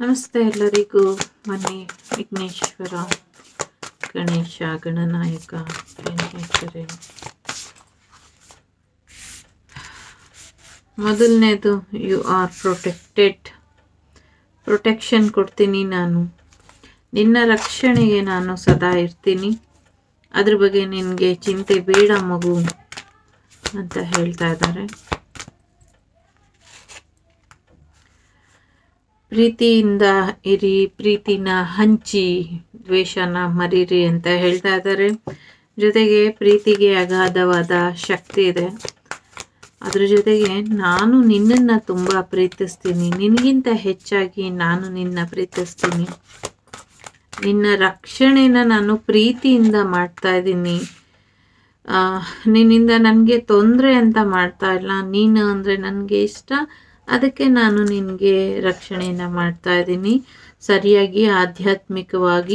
ನಮಸ್ತೆ ಎಲ್ಲರಿಗೂ ಬನ್ನಿ ವಿಘ್ನೇಶ್ವರ ಗಣೇಶ ಗಣನಾಯಕ ವಿಘ್ನೇಶ್ವರೇ ಮೊದಲನೇದು ಯು ಆರ್ ಪ್ರೊಟೆಕ್ಟೆಡ್ ಪ್ರೊಟೆಕ್ಷನ್ ಕೊಡ್ತೀನಿ ನಾನು ನಿನ್ನ ರಕ್ಷಣೆಗೆ ನಾನು ಸದಾ ಇರ್ತೀನಿ ಅದ್ರ ಬಗ್ಗೆ ನಿನಗೆ ಚಿಂತೆ ಬೇಡ ಮಗು ಅಂತ ಹೇಳ್ತಾ ಇದ್ದಾರೆ ಪ್ರೀತಿಯಿಂದ ಇರಿ ಪ್ರೀತಿನ ಹಂಚಿ ದ್ವೇಷನ ಮರೀರಿ ಅಂತ ಹೇಳ್ತಾ ಇದ್ದಾರೆ ಜೊತೆಗೆ ಪ್ರೀತಿಗೆ ಅಗಾಧವಾದ ಶಕ್ತಿ ಇದೆ ಅದ್ರ ಜೊತೆಗೆ ನಾನು ನಿನ್ನನ್ನು ತುಂಬ ಪ್ರೀತಿಸ್ತೀನಿ ನಿನಗಿಂತ ಹೆಚ್ಚಾಗಿ ನಾನು ನಿನ್ನ ಪ್ರೀತಿಸ್ತೀನಿ ನಿನ್ನ ರಕ್ಷಣೆನ ನಾನು ಪ್ರೀತಿಯಿಂದ ಮಾಡ್ತಾ ಇದ್ದೀನಿ ನಿನ್ನಿಂದ ನನಗೆ ತೊಂದರೆ ಅಂತ ಮಾಡ್ತಾ ಇಲ್ಲ ನೀನು ಅಂದರೆ ನನಗೆ ಇಷ್ಟ ಅದಕ್ಕೆ ನಾನು ನಿನಗೆ ರಕ್ಷಣೆಯನ್ನು ಮಾಡ್ತಾ ಇದ್ದೀನಿ ಸರಿಯಾಗಿ ಆಧ್ಯಾತ್ಮಿಕವಾಗಿ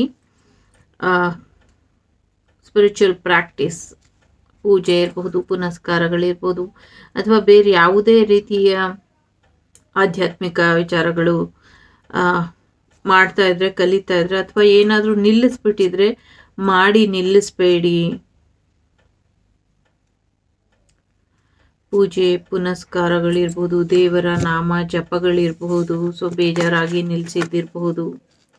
ಸ್ಪಿರಿಚುವಲ್ ಪ್ರಾಕ್ಟೀಸ್ ಪೂಜೆ ಇರಬಹುದು ಪುನಸ್ಕಾರಗಳಿರ್ಬೋದು ಅಥವಾ ಬೇರೆ ಯಾವುದೇ ರೀತಿಯ ಆಧ್ಯಾತ್ಮಿಕ ವಿಚಾರಗಳು ಮಾಡ್ತಾ ಇದ್ರೆ ಕಲಿತಾ ಇದ್ರೆ ಅಥವಾ ಏನಾದರೂ ನಿಲ್ಲಿಸ್ಬಿಟ್ಟಿದ್ರೆ ಮಾಡಿ ನಿಲ್ಲಿಸ್ಬೇಡಿ ಪೂಜೆ ಪುನಸ್ಕಾರಗಳಿರ್ಬೋದು ದೇವರ ನಾಮ ಜಪಗಳಿರಬಹುದು ಸೊ ಬೇಜಾರಾಗಿ ನಿಲ್ಲಿಸಿದ್ದಿರಬಹುದು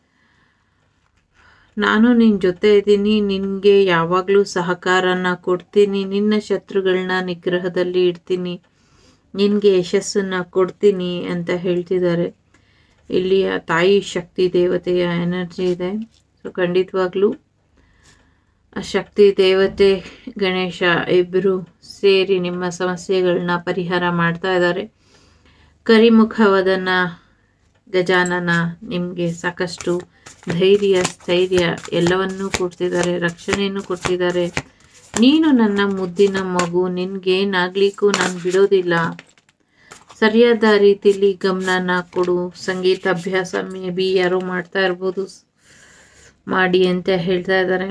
ನಾನು ನಿನ್ನ ಜೊತೆ ಇದ್ದೀನಿ ನಿನಗೆ ಯಾವಾಗಲೂ ಸಹಕಾರನ ಕೊಡ್ತೀನಿ ನಿನ್ನ ಶತ್ರುಗಳನ್ನ ನಿಗ್ರಹದಲ್ಲಿ ಇಡ್ತೀನಿ ನಿನಗೆ ಯಶಸ್ಸನ್ನು ಕೊಡ್ತೀನಿ ಅಂತ ಹೇಳ್ತಿದ್ದಾರೆ ಇಲ್ಲಿಯ ತಾಯಿ ಶಕ್ತಿ ದೇವತೆಯ ಎನರ್ಜಿ ಇದೆ ಸೊ ಖಂಡಿತವಾಗ್ಲೂ ಆ ಶಕ್ತಿ ದೇವತೆ ಗಣೇಶ ಇಬ್ಬರು ಸೇರಿ ನಿಮ್ಮ ಸಮಸ್ಯೆಗಳನ್ನ ಪರಿಹಾರ ಮಾಡ್ತಾ ಇದ್ದಾರೆ ಕರಿಮುಖವದನ ಗಜಾನನ ನಿಮಗೆ ಸಾಕಷ್ಟು ಧೈರ್ಯ ಸ್ಥೈರ್ಯ ಎಲ್ಲವನ್ನೂ ಕೊಡ್ತಿದ್ದಾರೆ ರಕ್ಷಣೆಯನ್ನು ಕೊಡ್ತಿದ್ದಾರೆ ನೀನು ನನ್ನ ಮುದ್ದಿನ ಮಗು ನಿನ್ಗೇನಾಗ್ಲಿಕ್ಕೂ ನಾನು ಬಿಡೋದಿಲ್ಲ ಸರಿಯಾದ ರೀತಿಲಿ ಗಮನನ ಕೊಡು ಸಂಗೀತ ಅಭ್ಯಾಸ ಮೇ ಬಿ ಯಾರೋ ಮಾಡ್ತಾ ಇರ್ಬೋದು ಮಾಡಿ ಅಂತ ಹೇಳ್ತಾ ಇದ್ದಾರೆ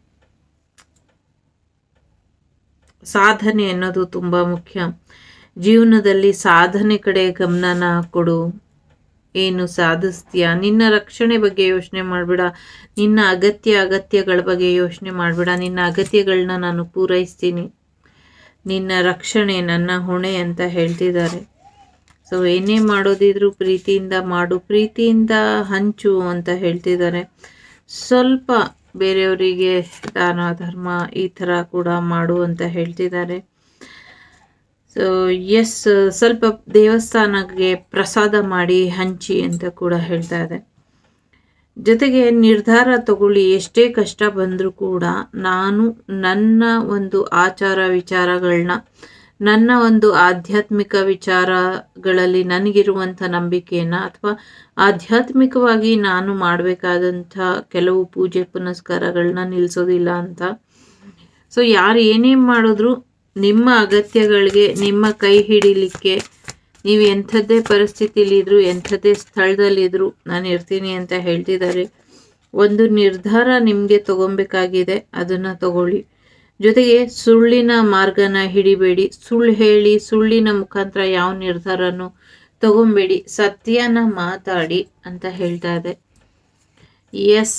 ಸಾಧನೆ ಅನ್ನೋದು ತುಂಬ ಮುಖ್ಯ ಜೀವನದಲ್ಲಿ ಸಾಧನೆ ಕಡೆ ಗಮನನ ಕೊಡು ಏನು ಸಾಧಿಸ್ತೀಯ ನಿನ್ನ ರಕ್ಷಣೆ ಬಗ್ಗೆ ಯೋಚನೆ ಮಾಡಬೇಡ ನಿನ್ನ ಅಗತ್ಯ ಅಗತ್ಯಗಳ ಬಗ್ಗೆ ಯೋಚನೆ ಮಾಡಬೇಡ ನಿನ್ನ ಅಗತ್ಯಗಳನ್ನ ನಾನು ಪೂರೈಸ್ತೀನಿ ನಿನ್ನ ರಕ್ಷಣೆ ನನ್ನ ಹೊಣೆ ಅಂತ ಹೇಳ್ತಿದ್ದಾರೆ ಸೊ ಏನೇ ಮಾಡೋದಿದ್ರು ಪ್ರೀತಿಯಿಂದ ಮಾಡು ಪ್ರೀತಿಯಿಂದ ಹಂಚು ಅಂತ ಹೇಳ್ತಿದ್ದಾರೆ ಸ್ವಲ್ಪ ಬೇರೆಯವರಿಗೆ ದಾನ ಧರ್ಮ ಈ ಥರ ಕೂಡ ಮಾಡು ಅಂತ ಹೇಳ್ತಿದ್ದಾರೆ ಸೊ ಎಸ್ ಸ್ವಲ್ಪ ದೇವಸ್ಥಾನಕ್ಕೆ ಪ್ರಸಾದ ಮಾಡಿ ಹಂಚಿ ಅಂತ ಕೂಡ ಹೇಳ್ತಾ ಇದೆ ಜೊತೆಗೆ ನಿರ್ಧಾರ ತಗೊಳ್ಳಿ ಎಷ್ಟೇ ಕಷ್ಟ ಬಂದರೂ ಕೂಡ ನಾನು ನನ್ನ ಒಂದು ಆಚಾರ ವಿಚಾರಗಳನ್ನ ನನ್ನ ಒಂದು ಆಧ್ಯಾತ್ಮಿಕ ವಿಚಾರಗಳಲ್ಲಿ ನನಗಿರುವಂಥ ನಂಬಿಕೆಯನ್ನು ಅಥವಾ ಆಧ್ಯಾತ್ಮಿಕವಾಗಿ ನಾನು ಮಾಡಬೇಕಾದಂಥ ಕೆಲವು ಪೂಜೆ ಪುನಸ್ಕಾರಗಳನ್ನ ನಿಲ್ಲಿಸೋದಿಲ್ಲ ಅಂತ ಸೊ ಯಾರು ಏನೇ ಮಾಡಿದ್ರು ನಿಮ್ಮ ಅಗತ್ಯಗಳಿಗೆ ನಿಮ್ಮ ಕೈ ಹಿಡಿಲಿಕ್ಕೆ ನೀವು ಎಂಥದ್ದೇ ಪರಿಸ್ಥಿತಿಲಿದ್ರು ಎಂಥದ್ದೇ ಸ್ಥಳದಲ್ಲಿದ್ರು ನಾನು ಇರ್ತೀನಿ ಅಂತ ಹೇಳ್ತಿದ್ದಾರೆ ಒಂದು ನಿರ್ಧಾರ ನಿಮಗೆ ತಗೊಬೇಕಾಗಿದೆ ಅದನ್ನು ತಗೊಳ್ಳಿ ಜೊತೆಗೆ ಸುಳ್ಳಿನ ಮಾರ್ಗನ ಹಿಡಿಬೇಡಿ ಸುಳ್ಳು ಹೇಳಿ ಸುಳ್ಳಿನ ಮುಖಾಂತರ ಯಾವ ನಿರ್ಧಾರನೂ ತಗೊಬೇಡಿ ಸತ್ಯನ ಮಾತಾಡಿ ಅಂತ ಹೇಳ್ತಾ ಇದೆ ಎಸ್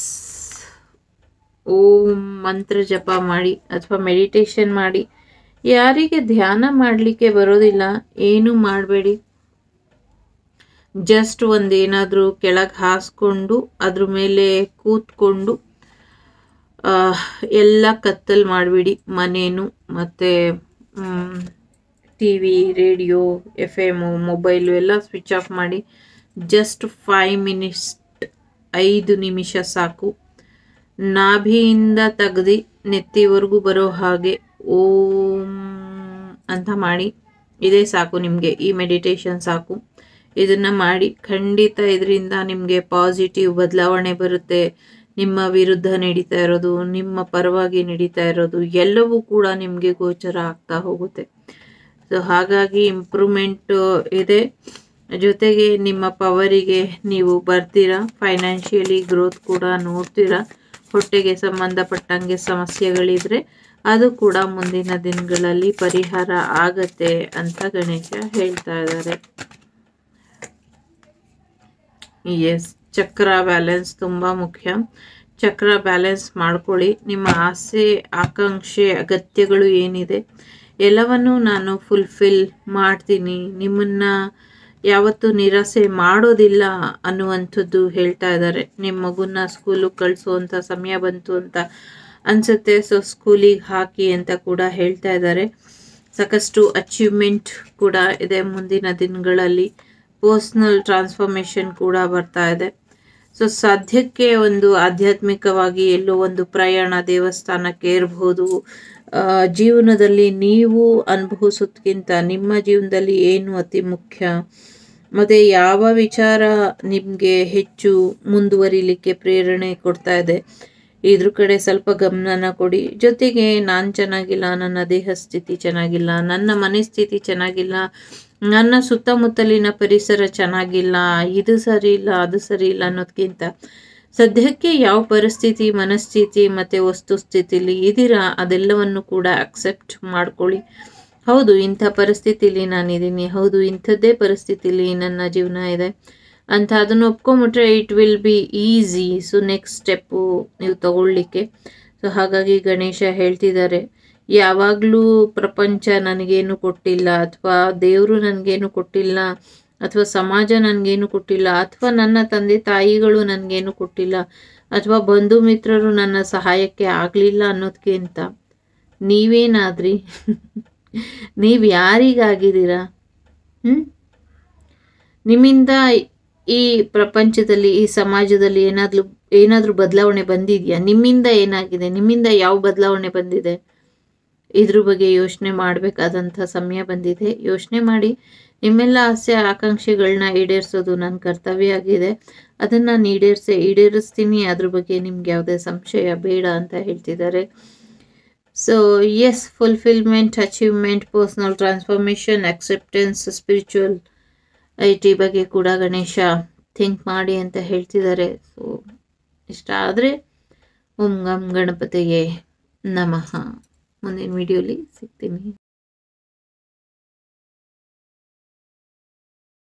ಓಂ ಮಂತ್ರ ಜಪ ಮಾಡಿ ಅಥವಾ ಮೆಡಿಟೇಷನ್ ಮಾಡಿ ಯಾರಿಗೆ ಧ್ಯಾನ ಮಾಡಲಿಕ್ಕೆ ಬರೋದಿಲ್ಲ ಏನು ಮಾಡಬೇಡಿ ಜಸ್ಟ್ ಒಂದೇನಾದರೂ ಕೆಳಗೆ ಹಾಸ್ಕೊಂಡು ಅದ್ರ ಮೇಲೆ ಕೂತ್ಕೊಂಡು ಎಲ್ಲ ಕತ್ತಲ್ ಮಾಡಿಬಿಡಿ ಮನೇನು ಮತ್ತು TV radio FM mobile ಎಲ್ಲ ಸ್ವಿಚ್ ಆಫ್ ಮಾಡಿ ಜಸ್ಟ್ ಫೈವ್ ಮಿನಿಟ್ಸ್ ಐದು ನಿಮಿಷ ಸಾಕು ನಾಭಿಯಿಂದ ತೆಗ್ದು ನೆತ್ತಿವರೆಗೂ ಬರೋ ಹಾಗೆ ಓಂ ಅಂತ ಮಾಡಿ ಇದೇ ಸಾಕು ನಿಮಗೆ ಈ ಮೆಡಿಟೇಷನ್ ಸಾಕು ಇದನ್ನು ಮಾಡಿ ಖಂಡಿತ ಇದರಿಂದ ನಿಮಗೆ ಪಾಸಿಟಿವ್ ಬದಲಾವಣೆ ಬರುತ್ತೆ ನಿಮ್ಮ ವಿರುದ್ಧ ನಡೀತಾ ಇರೋದು ನಿಮ್ಮ ಪರವಾಗಿ ನಡೀತಾ ಇರೋದು ಎಲ್ಲವೂ ಕೂಡ ನಿಮಗೆ ಗೋಚರ ಆಗ್ತಾ ಹೋಗುತ್ತೆ ಸೊ ಹಾಗಾಗಿ ಇಂಪ್ರೂವ್ಮೆಂಟ್ ಇದೆ ಜೊತೆಗೆ ನಿಮ್ಮ ಪವರಿಗೆ ನೀವು ಬರ್ತೀರಾ ಫೈನಾನ್ಷಿಯಲಿ ಗ್ರೋತ್ ಕೂಡ ನೋಡ್ತೀರಾ ಹೊಟ್ಟೆಗೆ ಸಂಬಂಧಪಟ್ಟಂಗೆ ಸಮಸ್ಯೆಗಳಿದ್ರೆ ಅದು ಕೂಡ ಮುಂದಿನ ದಿನಗಳಲ್ಲಿ ಪರಿಹಾರ ಆಗತ್ತೆ ಅಂತ ಗಣೇಶ ಹೇಳ್ತಾ ಇದ್ದಾರೆ ಎಸ್ ಚಕ್ರ ಬ್ಯಾಲೆನ್ಸ್ ತುಂಬ ಮುಖ್ಯ ಚಕ್ರ ಬ್ಯಾಲೆನ್ಸ್ ಮಾಡ್ಕೊಳ್ಳಿ ನಿಮ್ಮ ಆಸೆ ಆಕಾಂಕ್ಷೆ ಅಗತ್ಯಗಳು ಏನಿದೆ ಎಲ್ಲವನ್ನೂ ನಾನು ಫುಲ್ಫಿಲ್ ಮಾಡ್ತೀನಿ ನಿಮ್ಮನ್ನ ಯಾವತ್ತೂ ನಿರಾಸೆ ಮಾಡೋದಿಲ್ಲ ಅನ್ನುವಂಥದ್ದು ಹೇಳ್ತಾ ಇದ್ದಾರೆ ನಿಮ್ಮ ಮಗುನ ಸ್ಕೂಲಿಗೆ ಕಳಿಸುವಂಥ ಸಮಯ ಬಂತು ಅಂತ ಅನ್ಸುತ್ತೆ ಸೊ ಸ್ಕೂಲಿಗೆ ಹಾಕಿ ಅಂತ ಕೂಡ ಹೇಳ್ತಾ ಇದ್ದಾರೆ ಸಾಕಷ್ಟು ಅಚೀವ್ಮೆಂಟ್ ಕೂಡ ಇದೆ ಮುಂದಿನ ದಿನಗಳಲ್ಲಿ ಪರ್ಸ್ನಲ್ ಟ್ರಾನ್ಸ್ಫಾರ್ಮೇಷನ್ ಕೂಡ ಬರ್ತಾ ಇದೆ ಸೊ ಸದ್ಯಕ್ಕೆ ಒಂದು ಆಧ್ಯಾತ್ಮಿಕವಾಗಿ ಎಲ್ಲೋ ಒಂದು ಪ್ರಯಾಣ ದೇವಸ್ಥಾನಕ್ಕೆ ಇರಬಹುದು ಆ, ಜೀವನದಲ್ಲಿ ನೀವು ಅನುಭವಿಸೋದ್ಕಿಂತ ನಿಮ್ಮ ಜೀವನದಲ್ಲಿ ಏನು ಅತಿ ಮುಖ್ಯ ಮತ್ತು ಯಾವ ವಿಚಾರ ನಿಮಗೆ ಹೆಚ್ಚು ಮುಂದುವರಿಲಿಕ್ಕೆ ಪ್ರೇರಣೆ ಕೊಡ್ತಾ ಇದೆ ಇದ್ರ ಕಡೆ ಸ್ವಲ್ಪ ಗಮನನ ಕೊಡಿ ಜೊತೆಗೆ ನಾನು ಚೆನ್ನಾಗಿಲ್ಲ ನನ್ನ ದೇಹ ಸ್ಥಿತಿ ಚೆನ್ನಾಗಿಲ್ಲ ನನ್ನ ಮನಸ್ಥಿತಿ ಚೆನ್ನಾಗಿಲ್ಲ ನನ್ನ ಸುತ್ತಮುತ್ತಲಿನ ಪರಿಸರ ಚೆನ್ನಾಗಿಲ್ಲ ಇದು ಸರಿ ಇಲ್ಲ ಅದು ಸರಿ ಇಲ್ಲ ಅನ್ನೋದಕ್ಕಿಂತ ಸದ್ಯಕ್ಕೆ ಯಾವ ಪರಿಸ್ಥಿತಿ ಮನಸ್ಥಿತಿ ಮತ್ತು ವಸ್ತುಸ್ಥಿತಿಲಿ ಇದ್ದೀರಾ ಅದೆಲ್ಲವನ್ನು ಕೂಡ ಅಕ್ಸೆಪ್ಟ್ ಮಾಡ್ಕೊಳ್ಳಿ ಹೌದು ಇಂಥ ಪರಿಸ್ಥಿತಿಲಿ ನಾನಿದ್ದೀನಿ ಹೌದು ಇಂಥದ್ದೇ ಪರಿಸ್ಥಿತಿಲಿ ನನ್ನ ಜೀವನ ಇದೆ ಅಂತ ಅದನ್ನು ಒಪ್ಕೊಂಬಿಟ್ರೆ it will be easy so next step ನೀವು ತಗೊಳ್ಳಿಕ್ಕೆ ಸೊ ಹಾಗಾಗಿ ಗಣೇಶ ಹೇಳ್ತಿದ್ದಾರೆ ಯಾವಾಗಲೂ ಪ್ರಪಂಚ ನನಗೇನು ಕೊಟ್ಟಿಲ್ಲ ಅಥವಾ ದೇವರು ನನಗೇನು ಕೊಟ್ಟಿಲ್ಲ ಅಥವಾ ಸಮಾಜ ನನಗೇನು ಕೊಟ್ಟಿಲ್ಲ ಅಥವಾ ನನ್ನ ತಂದೆ ತಾಯಿಗಳು ನನಗೇನು ಕೊಟ್ಟಿಲ್ಲ ಅಥವಾ ಬಂಧು ಮಿತ್ರರು ನನ್ನ ಸಹಾಯಕ್ಕೆ ಆಗಲಿಲ್ಲ ಅನ್ನೋದಕ್ಕಿಂತ ನೀವೇನಾದ್ರಿ ನೀವು ಯಾರಿಗಾಗಿದ್ದೀರಾ ಹ್ಞೂ ನಿಮ್ಮಿಂದ ಈ ಪ್ರಪಂಚದಲ್ಲಿ ಈ ಸಮಾಜದಲ್ಲಿ ಏನಾದ್ರೂ ಏನಾದರೂ ಬದಲಾವಣೆ ಬಂದಿದೆಯಾ ನಿಮ್ಮಿಂದ ಏನಾಗಿದೆ ನಿಮ್ಮಿಂದ ಯಾವ ಬದಲಾವಣೆ ಬಂದಿದೆ ಇದ್ರ ಬಗ್ಗೆ ಯೋಚನೆ ಮಾಡಬೇಕಾದಂಥ ಸಮಯ ಬಂದಿದೆ ಯೋಚನೆ ಮಾಡಿ ನಿಮ್ಮೆಲ್ಲ ಆಸೆ ಆಕಾಂಕ್ಷೆಗಳನ್ನ ಈಡೇರಿಸೋದು ನನ್ನ ಕರ್ತವ್ಯ ಆಗಿದೆ ಅದನ್ನು ನಾನು ಈಡೇರಿಸಿ ಈಡೇರಿಸ್ತೀನಿ ಅದ್ರ ಬಗ್ಗೆ ನಿಮ್ಗೆ ಯಾವುದೇ ಸಂಶಯ ಬೇಡ ಅಂತ ಹೇಳ್ತಿದ್ದಾರೆ ಸೊ ಎಸ್ fulfilment achievement personal transformation acceptance spirituality ಬಗ್ಗೆ ಕೂಡ ಗಣೇಶ ಥಿಂಕ್ ಮಾಡಿ ಅಂತ ಹೇಳ್ತಿದ್ದಾರೆ ಸೊ ಇಷ್ಟ ಆದರೆ ಓಂ ಗಂ ಗಣಪತಿಗೆ ನಮಃ ಮುಂದಿನ ವಿಡಿಯೋಲಿ ಸಿಗ್ತೀನಿ